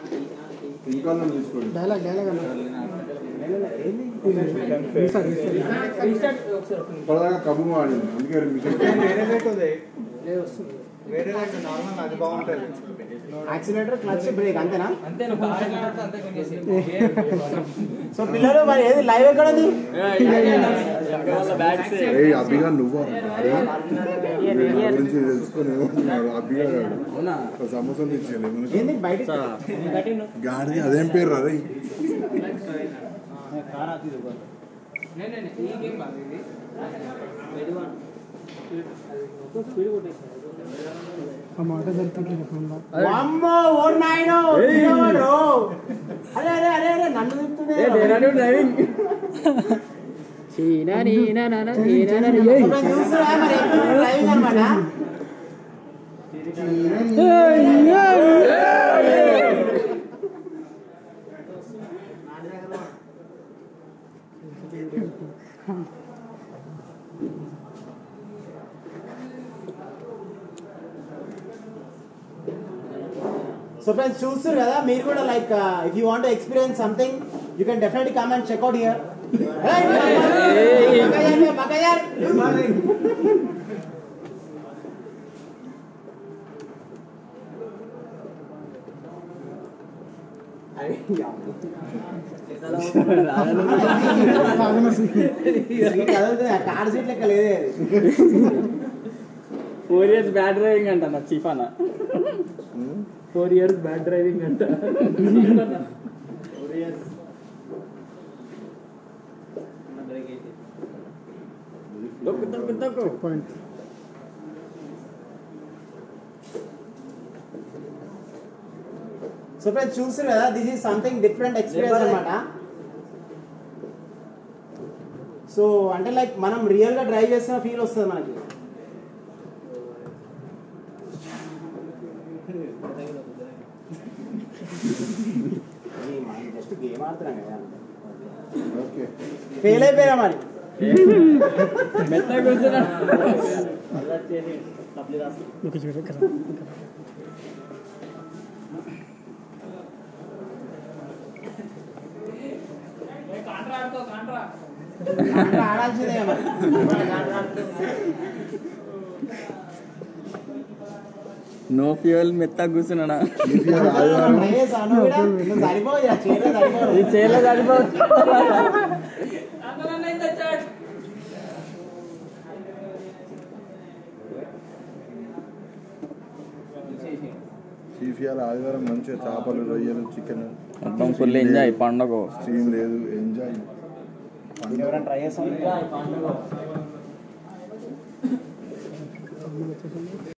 ఇంకా తీసుకోండి dialogue dialogue అన్న ఇప్పటిదాకా కబ్బు వాడింది అందుకే మీకు వేరే రేట్ ఉంది వేరే రేట్ నార్మల్ అది బాగుంటుంది యాక్సిలేటర్ క్లచ్ బ్రేక్ అంతేనా అంతే నువ్వు కారు ఎక్కినట్టు అంతే కొనేసి. సో పిల్లలు మరి ఏది లైవ్ ఎక్కడ ఉంది ఏ అబ్బిగా నువ్వు నా గురించి తెలుసుకొని ఏమంటున్నాడు అబ్బిగా గాడు ఒక సమోసాలు తెచ్చేయాలి ఏంది బయట గాడి అదేం పేరు రా రే నే, నే, నే, ఈ గేమ్ కాదు ఇది. అమ్మో ఓర్ నాయనో తీయవాడు. అరే అరే అరే అరే నన్ను తిప్పుతుంది అప్పుడు చూస్తున్నా మరి ఎప్పుడు డ్రైవింగ్ అనమాట సో ఫ్రెండ్స్ చూస్తారు కదా మీరు కూడా like if you want experience something you can definitely come and check out here car seat లెక్క లేదే అది ఫోర్ ఇయర్స్ బ్యాడ్ డ్రైవింగ్ అంట నా చీఫ్ అన్న ఫోర్ ఇయర్స్ బ్యాడ్ డ్రైవింగ్ అంట దొక్కు దొక్కు దొక్కు సో ఫ్రెండ్స్ చూస్తారు కదా this is something different experience అనమాట సో అంటే లైక్ మనం రియల్ గా డ్రైవ్ చేస్తున్న ఫీల్ వస్తుంది మనకి జస్ట్ గేమ్ ఆడుతున్నాం కదా ఓకే ఫెయిల్ అయిపోయినా మరి మెత్తగా కూర్చున్నా కాంట్రా ఆడుకో కాంట్రా అంటే ఆడాల్సిందే మరి నో ఫ్యూయల్ మెత్తగా కూర్చున్నానా ఈసీఆర్ ఆదివారం రేస్ అను కూడా నువ్వు సరిపోదు ఇలా చేయలేదు సరిపోదు ఈ చేయలేదు సరిపోవచ్చు అందరూ తెచ్చాడు ఈసీఆర్ ఆదివారం మంచిగా చేపలు రొయ్యలు చికెన్ మొత్తం ఫుల్ ఎంజాయ్ పండగ స్ట్రీమ్ లేదు ఎంజాయ్ ఎవరైనా ట్రై చేస్తాం